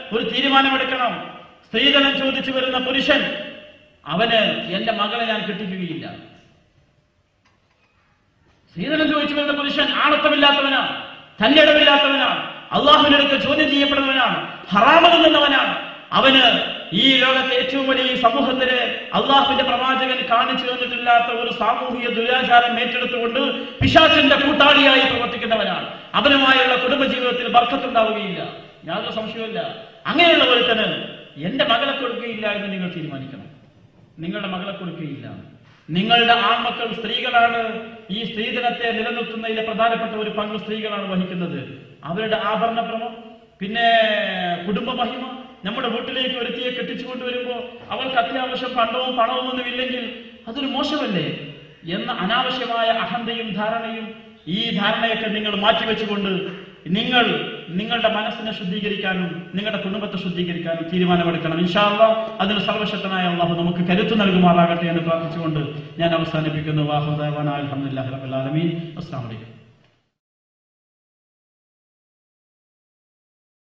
ഒരു തീരുമാനമെടുക്കണം സ്ത്രീധനം ചോദിച്ചു വരുന്ന പുരുഷൻ അവന് എന്റെ മകളെ ഞാൻ കെട്ടിക്കുകയില്ല സ്ത്രീധനം ചോദിച്ചു വരുന്ന പുരുഷൻ ആണത്വമില്ലാത്തവനാണ് തന്നിടമില്ലാത്തവനാണ് അള്ളാഹുവിനടുത്ത് ചോദ്യം ചെയ്യപ്പെടുന്നവനാണ് ഹറാമത് നിന്നവനാണ് അവന് ഈ ലോകത്തെ ഏറ്റവും വലിയ ഈ സമൂഹത്തിന് അള്ളാഹുവിന്റെ പ്രവാചകൻ കാണിച്ചു തന്നിട്ടില്ലാത്ത ഒരു സാമൂഹിക ദുരാചാരം ഏറ്റെടുത്തുകൊണ്ട് പിശാചിന്റെ കൂട്ടാളിയായി പ്രവർത്തിക്കുന്നവനാണ് അവനുമായുള്ള കുടുംബജീവിതത്തിൽ ബർക്കത്തുണ്ടാവുകയില്ല യാതൊരു സംശയവുമില്ല അങ്ങനെയുള്ള ഒരുത്തന് എന്റെ മകളെ കൊടുക്കുകയില്ല എന്ന് നിങ്ങൾ തീരുമാനിക്കണം നിങ്ങളുടെ മകളെ കൊടുക്കുകയില്ല നിങ്ങളുടെ ആൺമക്കൾ സ്ത്രീകളാണ് ഈ സ്ത്രീധനത്തെ നിലനിർത്തുന്നതിലെ പ്രധാനപ്പെട്ട ഒരു പങ്ക് സ്ത്രീകളാണ് വഹിക്കുന്നത് അവരുടെ ആഭരണഭ്രമം പിന്നെ കുടുംബ മഹിമ നമ്മുടെ വീട്ടിലേക്ക് ഒരുത്തിയെ കെട്ടിച്ചു കൊണ്ടുവരുമ്പോൾ അവൾക്ക് അത്യാവശ്യം പണ്ടവും പണവും ഒന്നും ഇല്ലെങ്കിൽ അതൊരു മോശമല്ലേ എന്ന അനാവശ്യമായ അഹന്തയും ധാരണയും ഈ ധാരണയൊക്കെ നിങ്ങൾ മാറ്റിവെച്ചുകൊണ്ട് നിങ്ങൾ നിങ്ങളുടെ മനസ്സിനെ ശുദ്ധീകരിക്കാനും നിങ്ങളുടെ കുടുംബത്തെ ശുദ്ധീകരിക്കാനും തീരുമാനമെടുക്കണം ഇൻഷാല്ല അതിന് സർവശക്തനായ അള്ളാഹു നമുക്ക് കരുത്ത് നൽകുമാറാകട്ടെ എന്ന് പ്രാർത്ഥിച്ചുകൊണ്ട് ഞാൻ അവസാനിപ്പിക്കുന്നു വാഹുദാൻ അലഹമുല്ലാ റബുലാലമീൻ അസ്സാം വലൈക്കും